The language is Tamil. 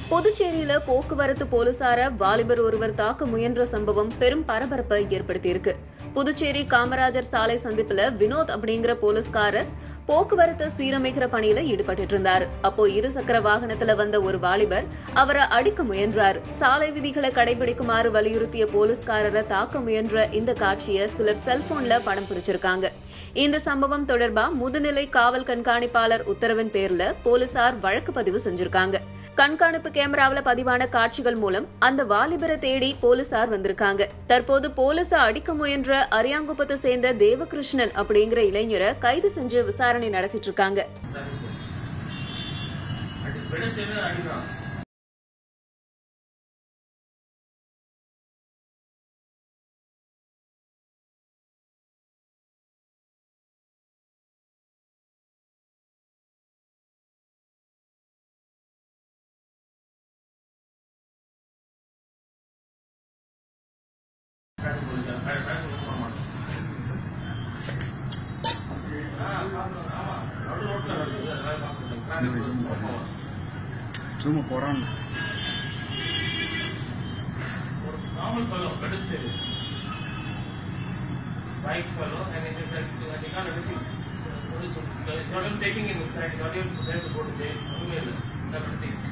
புதுச்சேரியில போக்குவரத்து போலீசார வாலிபர் ஒருவர் தாக்க முயன்ற சம்பவம் பெரும் பரபரப்பை ஏற்படுத்தியிருக்கு புதுச்சேரி காமராஜர் சாலை சந்திப்புல வினோத் அப்படிங்கிற போலீஸ்காரர் போக்குவரத்து சீரமைக்கிற பணியில ஈடுபட்டு இருந்தாரு அப்போ இருசக்கர வாகனத்துல வந்த ஒரு வாலிபர் அவரை அடிக்க முயன்றார் சாலை விதிகளை கடைபிடிக்குமாறு வலியுறுத்திய போலீஸ்காரரை தாக்க முயன்ற இந்த காட்சியை சிலர் செல்போன்ல படம் பிடிச்சிருக்காங்க இந்த சம்பவம் தொடர்பா முதுநிலை காவல் கண்காணிப்பாளர் உத்தரவின் பேர்ல போலீசார் வழக்கு பதிவு செஞ்சிருக்காங்க கண்காணிப்பு கேமராவுல பதிவான காட்சிகள் மூலம் அந்த வாலிபரை தேடி போலீசார் வந்திருக்காங்க தற்போது போலீஸ அடிக்க முயன்ற அரியாங்குப்பத்தை சேர்ந்த தேவகிருஷ்ணன் அப்படிங்கிற இளைஞரை கைது செஞ்சு விசாரணை நடத்திட்டு இருக்காங்க அடி விட செய்து அடிக்கிறான் காட்டு போலீஸ் காட்டு காட்டு போக மாட்டோம் ஆ பாக்கலாம் ஆமா நடு ரோட்ல நடக்குது அதெல்லாம் பார்க்கணும் காட்டு போலீஸ் போவோம் சும்மா போறான் ஒரு normal fellow, pedestrian. Bike fellow, and it is like, uh, they can't anything. What is it? It's not even taking him inside, not even prepared to go to jail. ஒண்ணுமே இல்லை. Everything.